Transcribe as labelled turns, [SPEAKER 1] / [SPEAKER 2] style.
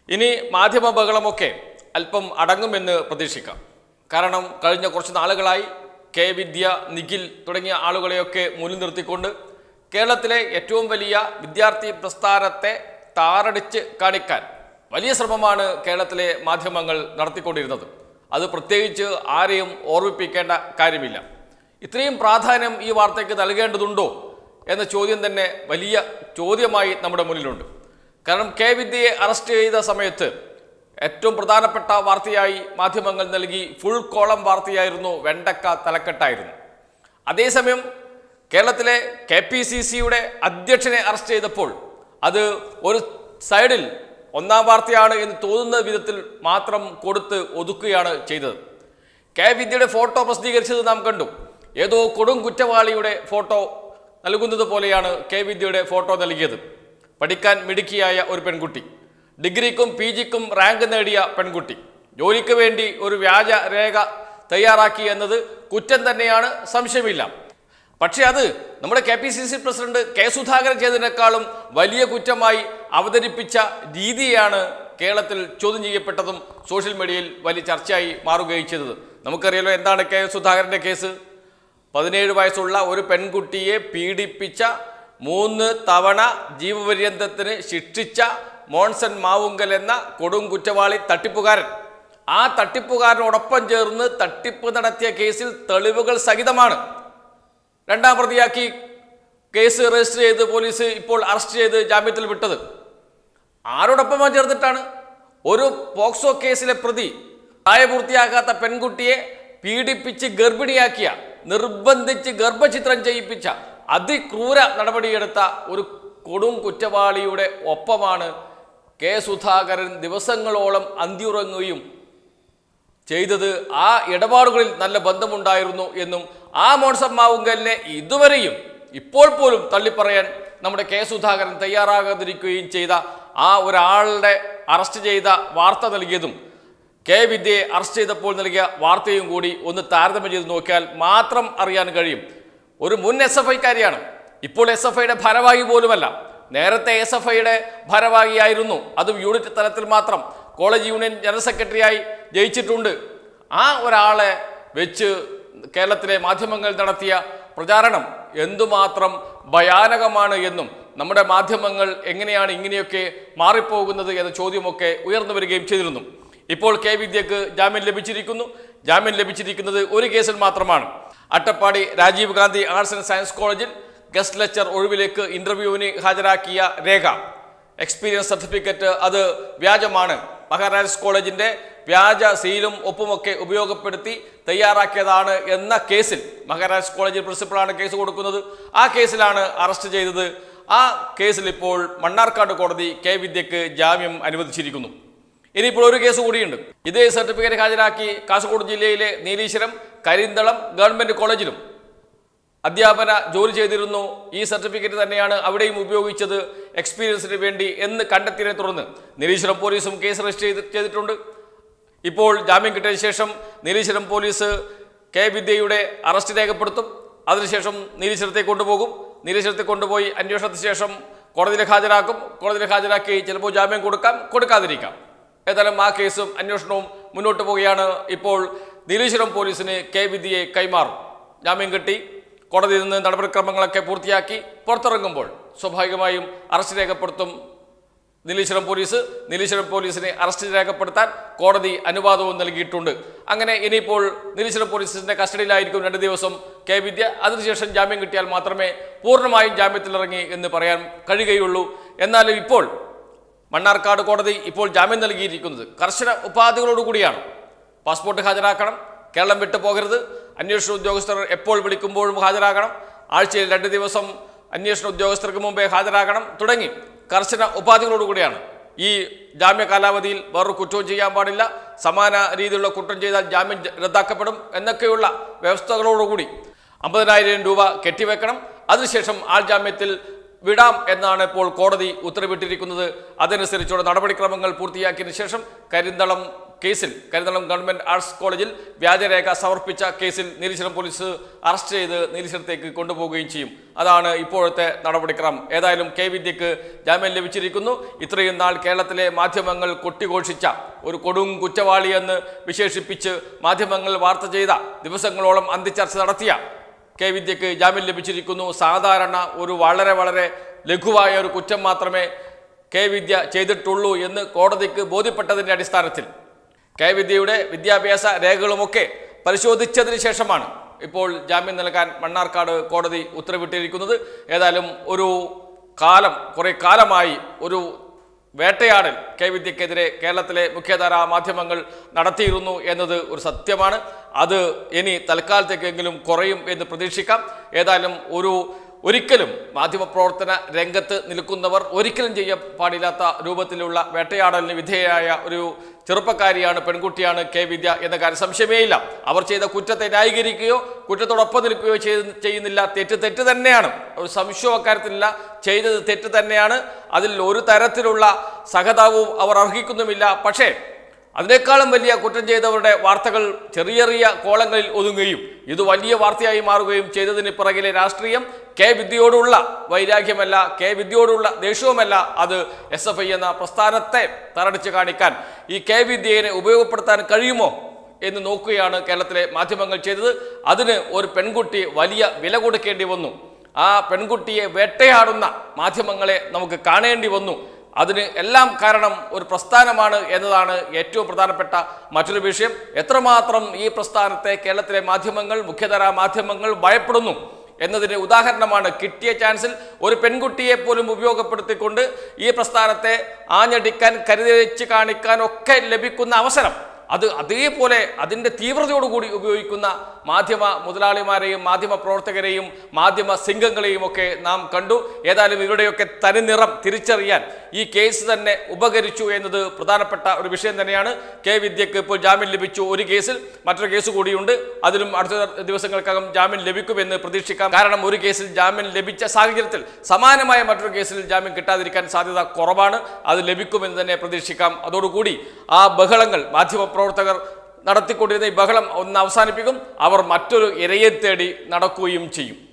[SPEAKER 1] ഇനി മാധ്യമ ബഹളമൊക്കെ അല്പം അടങ്ങുമെന്ന് പ്രതീക്ഷിക്കാം കാരണം കഴിഞ്ഞ കുറച്ച് നാളുകളായി കെ വിദ്യ നിഖിൽ തുടങ്ങിയ ആളുകളെയൊക്കെ മുന്നിൽ നിർത്തിക്കൊണ്ട് കേരളത്തിലെ ഏറ്റവും വലിയ വിദ്യാർത്ഥി പ്രസ്ഥാനത്തെ താറടിച്ച് കാണിക്കാൻ വലിയ ശ്രമമാണ് കേരളത്തിലെ മാധ്യമങ്ങൾ നടത്തിക്കൊണ്ടിരുന്നത് അത് പ്രത്യേകിച്ച് ആരെയും ഓർമ്മിപ്പിക്കേണ്ട കാര്യമില്ല ഇത്രയും പ്രാധാന്യം ഈ വാർത്തയ്ക്ക് നൽകേണ്ടതുണ്ടോ എന്ന ചോദ്യം തന്നെ വലിയ ചോദ്യമായി നമ്മുടെ മുന്നിലുണ്ട് കാരണം കെ വിദ്യയെ അറസ്റ്റ് ചെയ്ത സമയത്ത് ഏറ്റവും പ്രധാനപ്പെട്ട വാർത്തയായി മാധ്യമങ്ങൾ നൽകി ഫുൾ കോളം വാർത്തയായിരുന്നു വെണ്ടക്ക തലക്കെട്ടായിരുന്നു അതേസമയം കേരളത്തിലെ കെ പി സി സിയുടെ അധ്യക്ഷനെ അറസ്റ്റ് ചെയ്തപ്പോൾ അത് ഒരു സൈഡിൽ ഒന്നാം വാർത്തയാണ് എന്ന് തോന്നുന്ന വിധത്തിൽ മാത്രം കൊടുത്ത് ഒതുക്കുകയാണ് ചെയ്തത് കെ വിദ്യയുടെ ഫോട്ടോ പ്രസിദ്ധീകരിച്ചത് നാം കണ്ടു ഏതോ കൊടും കുറ്റവാളിയുടെ ഫോട്ടോ നൽകുന്നത് പോലെയാണ് കെ വിദ്യയുടെ ഫോട്ടോ നൽകിയത് പഠിക്കാൻ മിടുക്കിയായ ഒരു പെൺകുട്ടി ഡിഗ്രിക്കും പി ജിക്കും റാങ്ക് നേടിയ പെൺകുട്ടി ജോലിക്ക് വേണ്ടി ഒരു വ്യാജ രേഖ തയ്യാറാക്കി എന്നത് കുറ്റം തന്നെയാണ് സംശയമില്ല പക്ഷേ അത് നമ്മുടെ K P C C president K Sudhakaran ചെയ്തതിനേക്കാളും വലിയ കുറ്റമായി അവതരിപ്പിച്ച രീതിയാണ് കേരളത്തിൽ ചോദ്യം ചെയ്യപ്പെട്ടതും സോഷ്യൽ മീഡിയയിൽ വലിയ ചർച്ചയായി മാറുകയും ചെയ്തത് നമുക്കറിയാലോ എന്താണ് കെ സുധാകരന്റെ കേസ് പതിനേഴ് വയസ്സുള്ള ഒരു പെൺകുട്ടിയെ പീഡിപ്പിച്ച മൂന്ന് തവണ ജീവപര്യന്തത്തിന് ശിക്ഷിച്ച മോൺസൺ മാവുങ്കൽ എന്ന കൊടും കുറ്റവാളി തട്ടിപ്പുകാരൻ ആ തട്ടിപ്പുകാരനോടൊപ്പം ചേർന്ന് തട്ടിപ്പ് നടത്തിയ കേസിൽ തെളിവുകൾ സഹിതമാണ് രണ്ടാം പ്രതിയാക്കി കേസ് രജിസ്റ്റർ ചെയ്ത് പോലീസ് ഇപ്പോൾ അറസ്റ്റ് ചെയ്ത് ജാമ്യത്തിൽ വിട്ടത് ആരോടൊപ്പം ചേർന്നിട്ടാണ് ഒരു പോക്സോ കേസിലെ പ്രതി പ്രായപൂർത്തിയാകാത്ത പെൺകുട്ടിയെ പീഡിപ്പിച്ച് ഗർഭിണിയാക്കിയ നിർബന്ധിച്ച് ഗർഭചിത്രം ചെയ്യിപ്പിച്ച അതിക്രൂര നടപടിയെടുത്ത ഒരു കൊടും കുറ്റവാളിയുടെ ഒപ്പമാണ് കെ സുധാകരൻ ദിവസങ്ങളോളം അന്തിയുറങ്ങുകയും ചെയ്തത് ആ ഇടപാടുകളിൽ നല്ല ബന്ധമുണ്ടായിരുന്നു എന്നും ആ മോൺസം മാവുങ്കലിനെ ഇതുവരെയും ഇപ്പോൾ പോലും തള്ളിപ്പറയാൻ നമ്മുടെ കെ സുധാകരൻ തയ്യാറാകാതിരിക്കുകയും ചെയ്ത ആ ഒരാളുടെ അറസ്റ്റ് ചെയ്ത വാർത്ത നൽകിയതും കെ വിദ്യയെ അറസ്റ്റ് ചെയ്തപ്പോൾ നൽകിയ വാർത്തയും കൂടി ഒന്ന് താരതമ്യം ചെയ്ത് നോക്കിയാൽ മാത്രം അറിയാൻ കഴിയും ഒരു മുൻ എസ് എഫ് ഐക്കാരിയാണ് ഇപ്പോൾ എസ് എഫ് ഐയുടെ ഭാരവാഹി പോലുമല്ല നേരത്തെ എസ് എഫ് ഐയുടെ ഭാരവാഹിയായിരുന്നു അതും യൂണിറ്റ് തലത്തിൽ മാത്രം കോളേജ് യൂണിയൻ ജനറൽ സെക്രട്ടറിയായി ജയിച്ചിട്ടുണ്ട് ആ ഒരാളെ വെച്ച് കേരളത്തിലെ മാധ്യമങ്ങൾ നടത്തിയ പ്രചാരണം എന്തുമാത്രം ഭയാനകമാണ് എന്നും നമ്മുടെ മാധ്യമങ്ങൾ എങ്ങനെയാണ് ഇങ്ങനെയൊക്കെ മാറിപ്പോകുന്നത് എന്ന ചോദ്യമൊക്കെ ഉയർന്നു വരികയും ചെയ്തിരുന്നു ഇപ്പോൾ കെ വിദ്യക്ക് ജാമ്യം ലഭിച്ചിരിക്കുന്നു ജാമ്യം ലഭിച്ചിരിക്കുന്നത് ഒരു കേസിൽ മാത്രമാണ് Attappadi Rajiv Gandhi arts and science കോളേജിൽ ഗസ്റ്റ് ലെക്ചർ ഒഴിവിലേക്ക് ഇന്റർവ്യൂവിന് ഹാജരാക്കിയ രേഖ എക്സ്പീരിയൻസ് സർട്ടിഫിക്കറ്റ് അത് വ്യാജമാണ് മഹാരാജാസ് കോളേജിന്റെ വ്യാജ സീലും ഒപ്പുമൊക്കെ ഉപയോഗപ്പെടുത്തി തയ്യാറാക്കിയതാണ് എന്ന കേസിൽ മഹാരാജാസ് കോളേജിൽ പ്രിൻസിപ്പളാണ് കേസ് കൊടുക്കുന്നത് ആ കേസിലാണ് അറസ്റ്റ് ചെയ്തത് ആ കേസിൽ ഇപ്പോൾ മണ്ണാർക്കാട് കോടതി കെ വിദ്യക്ക് ജാമ്യം അനുവദിച്ചിരിക്കുന്നു ഇനിയിപ്പോൾ ഒരു കേസ് കൂടിയുണ്ട് ഇതേ സർട്ടിഫിക്കറ്റ് ഹാജരാക്കി കാസർഗോഡ് ജില്ലയിലെ നീലീശ്വരം കരിന്തളം ഗവൺമെന്റ് കോളേജിലും അധ്യാപന ജോലി ചെയ്തിരുന്നു ഈ സർട്ടിഫിക്കറ്റ് തന്നെയാണ് അവിടെയും ഉപയോഗിച്ചത് എക്സ്പീരിയൻസിന് വേണ്ടി എന്ന് കണ്ടെത്തിയതിനെ തുടർന്ന് നിരീശ്വരം പോലീസും കേസ് രജിസ്റ്റർ ചെയ്ത് ചെയ്തിട്ടുണ്ട് ഇപ്പോൾ ജാമ്യം കിട്ടിയ ശേഷം നിരീശ്വരം പോലീസ് കെ വിദ്യയുടെ അറസ്റ്റ് രേഖപ്പെടുത്തും അതിനുശേഷം നിരീശ്വരത്തെ കൊണ്ടുപോകും നിരീശ്വരത്തെ കൊണ്ടുപോയി അന്വേഷണത്തിന് ശേഷം കോടതിയിൽ ഹാജരാക്കും കോടതിയിൽ ഹാജരാക്കി ചിലപ്പോൾ ജാമ്യം കൊടുക്കാം കൊടുക്കാതിരിക്കാം ഏതായാലും ആ കേസും അന്വേഷണവും മുന്നോട്ട് പോവുകയാണ് ഇപ്പോൾ നിരീശ്വരം പോലീസിന് കെ വിദ്യയെ കൈമാറും ജാമ്യം കിട്ടി കോടതിയിൽ നിന്ന് നടപടിക്രമങ്ങളൊക്കെ പൂർത്തിയാക്കി പുറത്തിറങ്ങുമ്പോൾ സ്വാഭാവികമായും അറസ്റ്റ് രേഖപ്പെടുത്തും നീലീശ്വരം പോലീസ് നീലീശ്വരം പോലീസിനെ അറസ്റ്റ് രേഖപ്പെടുത്താൻ കോടതി അനുവാദവും നൽകിയിട്ടുണ്ട് അങ്ങനെ ഇനിയിപ്പോൾ നീലീശ്വരം പോലീസിന്റെ കസ്റ്റഡിയിലായിരിക്കും രണ്ട് ദിവസം കെ വിദ്യ അതിനുശേഷം ജാമ്യം കിട്ടിയാൽ മാത്രമേ പൂർണ്ണമായും ജാമ്യത്തിലിറങ്ങി എന്ന് പറയാൻ കഴിയുകയുള്ളൂ എന്നാലും ഇപ്പോൾ മണ്ണാർക്കാട് കോടതി ഇപ്പോൾ ജാമ്യം നൽകിയിരിക്കുന്നത് കർശന ഉപാധികളോടുകൂടിയാണ് പാസ്പോർട്ട് ഹാജരാക്കണം കേരളം വിട്ടു പോകരുത് അന്വേഷണ ഉദ്യോഗസ്ഥർ എപ്പോൾ വിളിക്കുമ്പോഴും ഹാജരാകണം ആഴ്ചയിൽ രണ്ട് ദിവസം അന്വേഷണ ഉദ്യോഗസ്ഥർക്ക് മുമ്പേ ഹാജരാകണം തുടങ്ങി കർശന ഉപാധികളോടുകൂടിയാണ് ഈ ജാമ്യ കാലാവധിയിൽ വേറൊരു കുറ്റവും ചെയ്യാൻ പാടില്ല സമാന രീതിയിലുള്ള കുറ്റം ചെയ്താൽ ജാമ്യം ജ- റദ്ദാക്കപ്പെടും എന്നൊക്കെയുള്ള വ്യവസ്ഥകളോടുകൂടി അമ്പതിനായിരം രൂപ കെട്ടിവെക്കണം അതിനുശേഷം ആൾ ജാമ്യത്തിൽ വിടാം എന്നാണ് ഇപ്പോൾ കോടതി ഉത്തരവിട്ടിരിക്കുന്നത് അതനുസരിച്ചുള്ള നടപടിക്രമങ്ങൾ പൂർത്തിയാക്കിയതിനു ശേഷം കരിന്തളം കേസിൽ കരിന്തളം ഗവൺമെന്റ് ആർട്സ് കോളേജിൽ വ്യാജരേഖ സമർപ്പിച്ച കേസിൽ നീലീശ്വരം പോലീസ് അറസ്റ്റ് ചെയ്ത് നീലീശ്വരത്തേക്ക് കൊണ്ടുപോവുകയും ചെയ്യും അതാണ് ഇപ്പോഴത്തെ നടപടിക്രമം ഏതായാലും കെ വിദ്യക്ക് ജാമ്യം ലഭിച്ചിരിക്കുന്നു ഇത്രയും നാൾ കേരളത്തിലെ മാധ്യമങ്ങൾ കൊട്ടിഘോഷിച്ച ഒരു കൊടും കുറ്റവാളിയെന്ന് വിശേഷിപ്പിച്ച് മാധ്യമങ്ങൾ വാർത്ത ചെയ്ത ദിവസങ്ങളോളം അന്തിച്ചർച്ച നടത്തിയ കെ വിദ്യക്ക് ജാമ്യം ലഭിച്ചിരിക്കുന്നു സാധാരണ ഒരു വളരെ വളരെ ലഘുവായ ഒരു കുറ്റം മാത്രമേ കെ വിദ്യ ചെയ്തിട്ടുള്ളൂ എന്ന് കോടതിക്ക് ബോധ്യപ്പെട്ടതിൻ്റെ അടിസ്ഥാനത്തിൽ കെ വിദ്യയുടെ വിദ്യാഭ്യാസ രേഖകളുമൊക്കെ പരിശോധിച്ചതിന് ശേഷമാണ് ഇപ്പോൾ ജാമ്യം നൽകാൻ മണ്ണാർക്കാട് കോടതി ഉത്തരവിട്ടിരിക്കുന്നത് ഏതായാലും ഒരു കാലം കുറേ കാലമായി ഒരു വേട്ടയാടൽ കെ വിദ്യക്കെതിരെ കേരളത്തിലെ മുഖ്യധാരാ മാധ്യമങ്ങൾ നടത്തിയിരുന്നു എന്നത് ഒരു സത്യമാണ് അത് ഇനി തൽക്കാലത്തേക്കെങ്കിലും കുറയും എന്ന് പ്രതീക്ഷിക്കാം ഏതായാലും ഒരു ഒരിക്കലും മാധ്യമപ്രവർത്തന രംഗത്ത് നിൽക്കുന്നവർ ഒരിക്കലും ചെയ്യാൻ പാടില്ലാത്ത രൂപത്തിലുള്ള വേട്ടയാടലിന് വിധേയയായ ഒരു ചെറുപ്പക്കാരിയാണ് പെൺകുട്ടിയാണ് കെ വിദ്യ എന്ന കാര്യം സംശയമേയില്ല അവർ ചെയ്ത കുറ്റത്തെ ന്യായീകരിക്കുകയോ കുറ്റത്തോടൊപ്പം നിൽക്കുകയോ ചെയ്ത് ചെയ്യുന്നില്ല തെറ്റ് തെറ്റ് തന്നെയാണ് ഒരു സംശയം അക്കാര്യത്തിലില്ല ചെയ്തത് തെറ്റ് തന്നെയാണ് അതിൽ ഒരു തരത്തിലുള്ള സഹതാപവും അവർ അർഹിക്കുന്നുമില്ല പക്ഷേ അതിനേക്കാളും വലിയ കുറ്റം ചെയ്തവരുടെ വാർത്തകൾ ചെറിയ ചെറിയ കോളങ്ങളിൽ ഒതുങ്ങുകയും ഇത് വലിയ വാർത്തയായി മാറുകയും ചെയ്തതിന് പിറകിലെ രാഷ്ട്രീയം കെ വിദ്യയോടുള്ള വൈരാഗ്യമല്ല കെ വിദ്യയോടുള്ള ദേഷ്യവുമല്ല അത് എസ് എഫ് ഐ എന്ന പ്രസ്ഥാനത്തെ തറടിച്ച് കാണിക്കാൻ ഈ കെ വിദ്യയെ ഉപയോഗപ്പെടുത്താൻ കഴിയുമോ എന്ന് നോക്കുകയാണ് കേരളത്തിലെ മാധ്യമങ്ങൾ ചെയ്തത് അതിന് ഒരു പെൺകുട്ടി വലിയ വില കൊടുക്കേണ്ടി വന്നു ആ പെൺകുട്ടിയെ വേട്ടയാടുന്ന മാധ്യമങ്ങളെ നമുക്ക് കാണേണ്ടി വന്നു അതിന് എല്ലാം കാരണം ഒരു പ്രസ്ഥാനമാണ് എന്നതാണ് ഏറ്റവും പ്രധാനപ്പെട്ട മറ്റൊരു വിഷയം എത്രമാത്രം ഈ പ്രസ്ഥാനത്തെ കേരളത്തിലെ മാധ്യമങ്ങൾ മുഖ്യധാരാ മാധ്യമങ്ങൾ ഭയപ്പെടുന്നു എന്നതിന് ഉദാഹരണമാണ് കിട്ടിയ ചാൻസിൽ ഒരു പെൺകുട്ടിയെ പോലും ഉപയോഗപ്പെടുത്തിക്കൊണ്ട് ഈ പ്രസ്ഥാനത്തെ ആഞ്ഞടിക്കാൻ കരുതലിച്ച് കാണിക്കാൻ ഒക്കെ ലഭിക്കുന്ന അവസരം അത് അതേപോലെ അതിൻ്റെ തീവ്രതയോടുകൂടി ഉപയോഗിക്കുന്ന മാധ്യമ മുതലാളിമാരെയും മാധ്യമ പ്രവർത്തകരെയും മാധ്യമ സിംഗങ്ങളെയും ഒക്കെ നാം കണ്ടു ഏതായാലും ഇവരുടെയൊക്കെ തനിനിറം തിരിച്ചറിയാൻ ഈ കേസ് തന്നെ ഉപകരിച്ചു എന്നത് പ്രധാനപ്പെട്ട ഒരു വിഷയം തന്നെയാണ് കെ വിദ്യക്ക് ഇപ്പോൾ ജാമ്യം ലഭിച്ചു ഒരു കേസിൽ മറ്റൊരു കേസ് കൂടിയുണ്ട് അതിലും അടുത്ത ദിവസങ്ങൾക്കകം ജാമ്യം ലഭിക്കുമെന്ന് പ്രതീക്ഷിക്കാം കാരണം ഒരു കേസിൽ ജാമ്യം ലഭിച്ച സാഹചര്യത്തിൽ സമാനമായ മറ്റൊരു കേസിൽ ജാമ്യം കിട്ടാതിരിക്കാൻ സാധ്യത കുറവാണ് അത് ലഭിക്കുമെന്ന് തന്നെ പ്രതീക്ഷിക്കാം അതോടുകൂടി ആ ബഹളങ്ങൾ മാധ്യമപ്രവർത്തകർ നടത്തിക്കൊണ്ടിരുന്ന ഈ ബഹളം ഒന്ന് അവസാനിപ്പിക്കും അവർ മറ്റൊരു ഇരയെ തേടി നടക്കുകയും ചെയ്യും